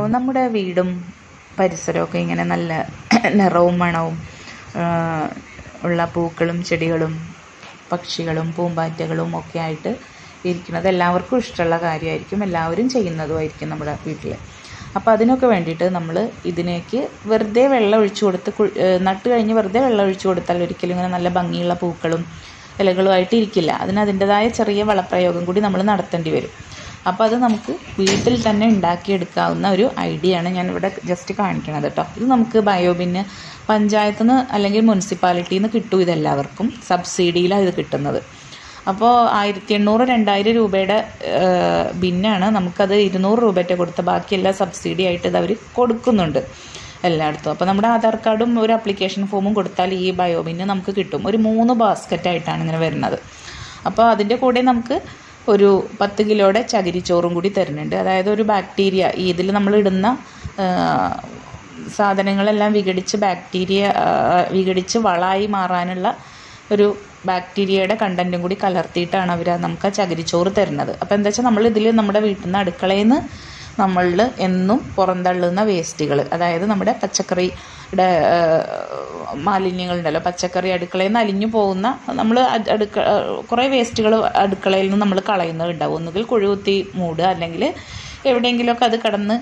നമ്മുടെ വീടും പരിസരമൊക്കെ ഇങ്ങനെ നല്ല നിറവും മണവും ആ, ഉള്ള പൂക്കളും ചെടികളും പക്ഷികളും പൂമ്പാറ്റകളും ഒക്കെ ആയിട്ട് ഇരിക്കുന്നത് എല്ലാവർക്കും ഇഷ്ടമുള്ള കാര്യമായിരിക്കും എല്ലാവരും ചെയ്യുന്നതുമായിരിക്കും നമ്മുടെ വീട്ടിൽ അപ്പോൾ അതിനൊക്കെ വേണ്ടിയിട്ട് നമ്മൾ ഇതിനേക്ക് വെറുതെ വെള്ളം ഒഴിച്ചു കൊടുത്ത് കു- ഏ, നട്ട് കഴിഞ്ഞ് വെറുതെ വെള്ളം ഒഴിച്ചു കൊടുത്താൽ ഒരിക്കലും ഇങ്ങനെ നല്ല ഭംഗിയുള്ള പൂക്കളും ഇലകളുമായിട്ട് ഇരിക്കില്ല അതിന് അതിൻ്റെതായ ചെറിയ വളപ്രയോഗം കൂടി നമ്മൾ നടത്തേണ്ടി വരും അപ്പോൾ അത് നമുക്ക് വീട്ടിൽ തന്നെ ഉണ്ടാക്കിയെടുക്കാവുന്ന ഒരു ഐഡിയ ആണ് ഞാൻ ഇവിടെ ജസ്റ്റ് കാണിക്കണത് കേട്ടോ ഇത് നമുക്ക് ബയോബിന് പഞ്ചായത്തിൽ നിന്ന് അല്ലെങ്കിൽ മുനിസിപ്പാലിറ്റിയിൽ നിന്ന് കിട്ടും ഇതെല്ലാവർക്കും സബ്സിഡിയിലാണ് ഇത് കിട്ടുന്നത് അപ്പോൾ ആയിരത്തി എണ്ണൂറ് രണ്ടായിരം രൂപയുടെ ആ, ബിന്നാണ് നമുക്കത് ഇരുന്നൂറ് രൂപയുടെ കൊടുത്ത ബാക്കിയെല്ലാം സബ്സിഡി ആയിട്ട് ഇത് അവർ കൊടുക്കുന്നുണ്ട് എല്ലായിടത്തും അപ്പോൾ നമ്മുടെ ആധാർ കാർഡും ഒരു അപ്ലിക്കേഷൻ ഫോമും കൊടുത്താൽ ഈ ബയോബിന് നമുക്ക് കിട്ടും ഒരു മൂന്ന് ബാസ്ക്കറ്റ് ആയിട്ടാണ് ഇങ്ങനെ വരുന്നത് അപ്പോൾ അതിൻ്റെ കൂടെ നമുക്ക് ഒരു പത്ത് കിലോയുടെ ചകിരിച്ചോറും കൂടി തരുന്നുണ്ട് അതായത് ഒരു ബാക്ടീരിയ ഈ ഇതിൽ നമ്മൾ ഇടുന്ന ആ, സാധനങ്ങളെല്ലാം വിഘടിച്ച് ബാക്ടീരിയ ആ, വിഘടിച്ച് വളമായി മാറാനുള്ള ഒരു ബാക്ടീരിയയുടെ കണ്ടൻറ്റും കൂടി കലർത്തിയിട്ടാണ് അവർ നമുക്ക് ആ ചകിരിച്ചോറ് തരുന്നത് അപ്പോൾ എന്താ വെച്ചാൽ നമ്മൾ ഇതിൽ നമ്മുടെ വീട്ടിൽ നിന്ന് അടുക്കളയിൽ നിന്ന് നമ്മളിൽ എന്നും പുറന്തള്ളുന്ന വേസ്റ്റുകൾ അതായത് നമ്മുടെ പച്ചക്കറിയുടെ ആ, മാലിന്യങ്ങളുണ്ടല്ലോ പച്ചക്കറി അടുക്കളയിൽ നിന്ന് അലിഞ്ഞു പോകുന്ന നമ്മൾ അടുക്ക കുറേ വേസ്റ്റുകൾ അടുക്കളയിൽ നിന്ന് നമ്മൾ കളയുന്നുണ്ടാവും ഒന്നുകിൽ കുഴുകുത്തി മൂടുക അല്ലെങ്കിൽ എവിടെയെങ്കിലുമൊക്കെ അത് കടന്ന്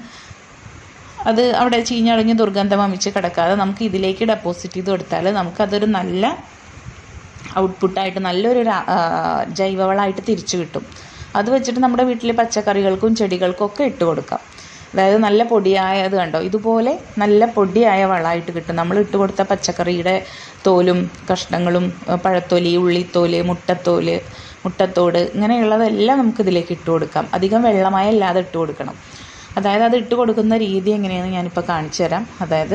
അത് അവിടെ ചീഞ്ഞളിഞ്ഞ് ദുർഗന്ധം വമിച്ച് കിടക്കാതെ നമുക്ക് ഇതിലേക്ക് ഡെപ്പോസിറ്റ് ചെയ്ത് കൊടുത്താൽ നമുക്കതൊരു നല്ല ഔട്ട്പുട്ടായിട്ട് നല്ലൊരു രാ- ആ, ജൈവവളമായിട്ട് തിരിച്ചു കിട്ടും അത് വെച്ചിട്ട് നമ്മുടെ വീട്ടിലെ പച്ചക്കറികൾക്കും ചെടികൾക്കും ഒക്കെ ഇട്ട് കൊടുക്കാം അതായത് നല്ല പൊടിയായത് കണ്ടോ ഇതുപോലെ നല്ല പൊടിയായ വളമായിട്ട് കിട്ടും നമ്മൾ ഇട്ട് കൊടുത്ത പച്ചക്കറിയുടെ തോലും കഷ്ണങ്ങളും ആ, പഴത്തൊലി ഉള്ളിത്തോല് മുട്ടത്തോല് മുട്ടത്തോട് ഇങ്ങനെയുള്ളതെല്ലാം നമുക്ക് ഇതിലേക്ക് ഇട്ട് കൊടുക്കാം അധികം വെള്ളമായ അല്ലാതെ ഇട്ട് കൊടുക്കണം അതായത് അത് ഇട്ട് കൊടുക്കുന്ന രീതി എങ്ങനെയാണെന്ന് ഞാനിപ്പോൾ കാണിച്ചു തരാം അതായത്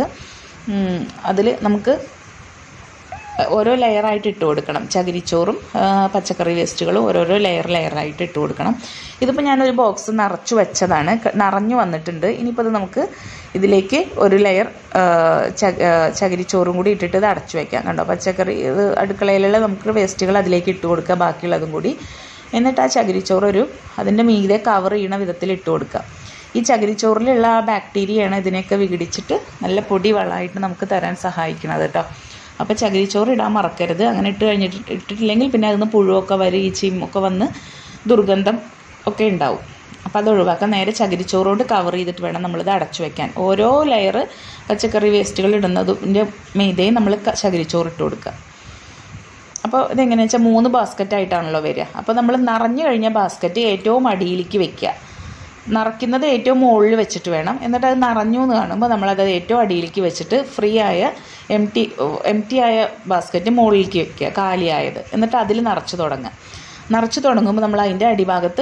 അതിൽ നമുക്ക് ഓരോ ലെയറായിട്ട് ഇട്ട് കൊടുക്കണം ചകിരിച്ചോറും ആ, പച്ചക്കറി വേസ്റ്റുകളും ഓരോരോ ലെയർ ലെയറായിട്ട് ഇട്ട് കൊടുക്കണം ഇതിപ്പോൾ ഞാനൊരു ബോക്സ് നിറച്ച് വെച്ചതാണ് ക- നിറഞ്ഞു വന്നിട്ടുണ്ട് ഇനിയിപ്പോൾ ഇത് നമുക്ക് ഇതിലേക്ക് ഒരു ലെയർ ചകിരിച്ചോറും കൂടി ഇട്ടിട്ട് ഇത് അടച്ചു വയ്ക്കാം കണ്ടോ പച്ചക്കറി ഇത് അടുക്കളയിലുള്ള നമുക്ക് വേസ്റ്റുകൾ അതിലേക്ക് ഇട്ട് കൊടുക്കുക ബാക്കിയുള്ളതും കൂടി എന്നിട്ട് ആ ചകിരിച്ചോറ് ഒരു അതിൻ്റെ മീതെ കവർ ചെയ്യണ വിധത്തിൽ ഇട്ട് കൊടുക്കുക ഈ ചകിരിച്ചോറിലുള്ള ആ ബാക്ടീരിയയാണ് ഇതിനെയൊക്കെ വിഘടിച്ചിട്ട് നല്ല പൊടി വളമായിട്ട് നമുക്ക് തരാൻ സഹായിക്കുന്നത് കേട്ടോ അപ്പോൾ ചകിരിച്ചോറ് ഇടാൻ മറക്കരുത് അങ്ങനെ ഇട്ട് കഴിഞ്ഞിട്ട് ഇട്ടിട്ടില്ലെങ്കിൽ പിന്നെ അതിന് പുഴുവൊക്കെ വരും ഈച്ചയും ഒക്കെ വന്ന് ദുർഗന്ധം ഒക്കെ ഉണ്ടാവും അപ്പോൾ അത് ഒഴിവാക്കാൻ നേരെ ചകിരിച്ചോറുകൊണ്ട് കവർ ചെയ്തിട്ട് വേണം നമ്മളിത് അടച്ചു വെക്കാൻ ഓരോ ലെയർ പച്ചക്കറി വേസ്റ്റുകൾ ഇടുന്നതിൻ്റെ മീതയും നമ്മൾ ക- ചകിരിച്ചോറ് ഇട്ട് കൊടുക്കുക അപ്പോൾ ഇതെങ്ങനെയാണെന്ന് വെച്ചാൽ മൂന്ന് ബാസ്ക്കറ്റ് ആയിട്ടാണല്ലോ വരിക അപ്പോൾ നമ്മൾ നിറഞ്ഞു കഴിഞ്ഞ ബാസ്ക്കറ്റ് ഏറ്റവും അടിയിലേക്ക് വെക്കുക നിറയ്ക്കുന്നത് ഏറ്റവും മുകളിൽ വെച്ചിട്ട് വേണം എന്നിട്ട് അത് നിറഞ്ഞു എന്ന് കാണുമ്പോൾ നമ്മളത് ഏറ്റവും അടിയിലേക്ക് വെച്ചിട്ട് ഫ്രീ ആയ എം ടി എം ടി ആയ ബാസ്ക്കറ്റ് മുകളിലേക്ക് വെക്കുക കാലിയായത് എന്നിട്ട് അതിൽ നിറച്ച് തുടങ്ങുക നിറച്ച് തുടങ്ങുമ്പോൾ നമ്മൾ അതിൻ്റെ അടിഭാഗത്ത്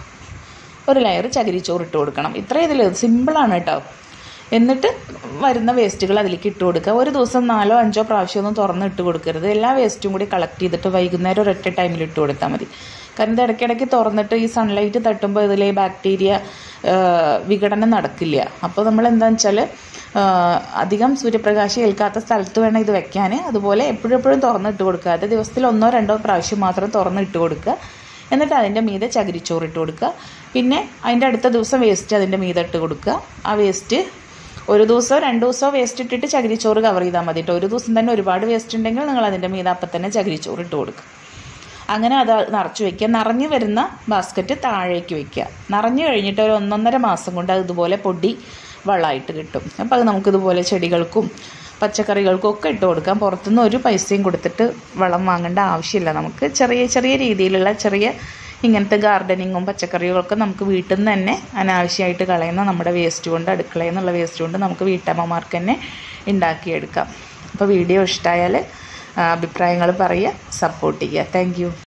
ഒരു ലെയർ ചകിരിച്ചോറ് ഇട്ട് കൊടുക്കണം ഇത്ര ഇതിൽ സിമ്പിളാണ് കേട്ടോ എന്നിട്ട് വരുന്ന വേസ്റ്റുകൾ അതിലേക്ക് ഇട്ട് കൊടുക്കുക ഒരു ദിവസം നാലോ അഞ്ചോ പ്രാവശ്യമൊന്നും തുറന്ന് ഇട്ട് കൊടുക്കരുത് എല്ലാ വേസ്റ്റും കൂടി കളക്ട് ചെയ്തിട്ട് വൈകുന്നേരം ഒരൊറ്റ ടൈമിൽ ഇട്ട് കൊടുത്താൽ മതി കാരണം ഇത് ഇടയ്ക്കിടയ്ക്ക് തുറന്നിട്ട് ഈ സൺലൈറ്റ് തട്ടുമ്പോൾ ഇതിലെ ബാക്ടീരിയ വിഘടനം നടക്കില്ല അപ്പോൾ നമ്മൾ എന്താണെന്ന് വെച്ചാൽ അധികം സൂര്യപ്രകാശം ഏൽക്കാത്ത സ്ഥലത്ത് വേണം ഇത് വെക്കാൻ അതുപോലെ എപ്പോഴും എപ്പോഴും തുറന്നിട്ട് കൊടുക്കുക അത് ദിവസത്തിൽ ഒന്നോ രണ്ടോ പ്രാവശ്യം മാത്രം തുറന്ന് ഇട്ട് കൊടുക്കുക എന്നിട്ട് അതിൻ്റെ മീതെ ചകിരിച്ചോറ് ഇട്ട് കൊടുക്കുക പിന്നെ അതിൻ്റെ അടുത്ത ദിവസം വേസ്റ്റ് അതിൻ്റെ മീതെ ഇട്ട് കൊടുക്കുക ആ വേസ്റ്റ് ഒരു ദിവസമോ രണ്ട് ദിവസമോ വേസ്റ്റ് ഇട്ടിട്ട് ചകിരിച്ചോറ് കവർ ചെയ്താൽ മതി കേട്ടോ ഒരു ദിവസം തന്നെ ഒരുപാട് വേസ്റ്റ് ഉണ്ടെങ്കിൽ നിങ്ങൾ അതിൻ്റെ മീതെ അപ്പം തന്നെ ചകിരിച്ചോറ് ഇട്ട് കൊടുക്കുക അങ്ങനെ അത് നിറച്ച് വെക്കുക നിറഞ്ഞു വരുന്ന ബാസ്ക്കറ്റ് താഴേക്ക് വെക്കുക നിറഞ്ഞു കഴിഞ്ഞിട്ട് ഒരു ഒന്നൊന്നര മാസം കൊണ്ട് അത് ഇതുപോലെ പൊടി വളമായിട്ട് കിട്ടും അപ്പോൾ അത് നമുക്കിതുപോലെ ചെടികൾക്കും പച്ചക്കറികൾക്കും ഒക്കെ ഇട്ട് കൊടുക്കാം പുറത്തുനിന്ന് ഒരു പൈസയും കൊടുത്തിട്ട് വളം വാങ്ങേണ്ട ആവശ്യമില്ല നമുക്ക് ചെറിയ ചെറിയ രീതിയിലുള്ള ചെറിയ ഇങ്ങനത്തെ ഗാർഡനിങ്ങും പച്ചക്കറികളൊക്കെ നമുക്ക് വീട്ടിൽ നിന്ന് തന്നെ അനാവശ്യമായിട്ട് കളയുന്ന നമ്മുടെ വേസ്റ്റ് കൊണ്ട് അടുക്കളയിൽ നിന്നുള്ള വേസ്റ്റ് കൊണ്ട് നമുക്ക് വീട്ടമ്മമാർക്ക് തന്നെ ഉണ്ടാക്കിയെടുക്കാം അപ്പോൾ വീഡിയോ ഇഷ്ടമായാൽ അഭിപ്രായങ്ങൾ പറയുക സപ്പോർട്ട് ചെയ്യുക താങ്ക്